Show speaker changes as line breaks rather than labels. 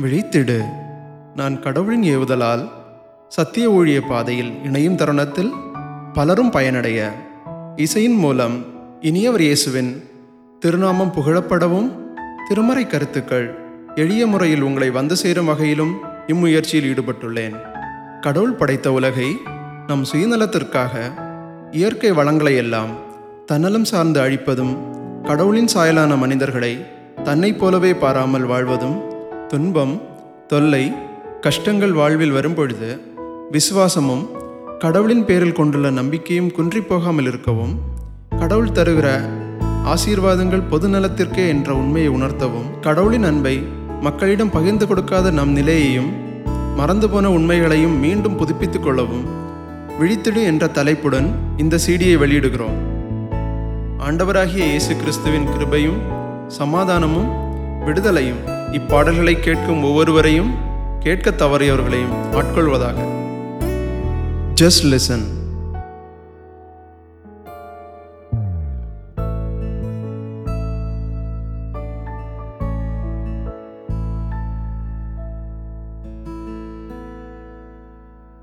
விழித்திடு நான் கடவுளின் ஏவுதலால் சத்திய ஊழிய பாதையில் இணையும் தருணத்தில் பலரும் பயனடைய இசையின் மூலம் இனியவர் இயேசுவின் திருநாமம் புகழப்படவும் திருமறை கருத்துக்கள் எளிய முறையில் உங்களை வந்து சேரும் வகையிலும் இம்முயற்சியில் ஈடுபட்டுள்ளேன் கடவுள் படைத்த உலகை நம் சுயநலத்திற்காக இயற்கை வளங்களை எல்லாம் தன்னலம் சார்ந்து அழிப்பதும் கடவுளின் சாயலான மனிதர்களை தன்னைப் போலவே பாராமல் வாழ்வதும் துன்பம் தொல்லை கஷ்டங்கள் வாழ்வில் வரும்பொழுது விசுவாசமும் கடவுளின் பேரில் கொண்டுள்ள நம்பிக்கையும் குன்றிப் போகாமல் இருக்கவும் கடவுள் தருகிற ஆசீர்வாதங்கள் பொது நலத்திற்கே என்ற உண்மையை உணர்த்தவும் கடவுளின் அன்பை மக்களிடம் பகிர்ந்து கொடுக்காத நம் நிலையையும் மறந்து போன உண்மைகளையும் மீண்டும் புதுப்பித்துக் கொள்ளவும் விழித்திடு என்ற தலைப்புடன் இந்த சீடியை வெளியிடுகிறோம் ஆண்டவராகிய இயேசு கிறிஸ்துவின் கிருபையும் சமாதானமும் விடுதலையும் இப்பாடல்களை கேட்கும் ஒவ்வொருவரையும் கேட்க தவறியவர்களையும் ஆட்கொள்வதாக ஜஸ்ட் லிசன்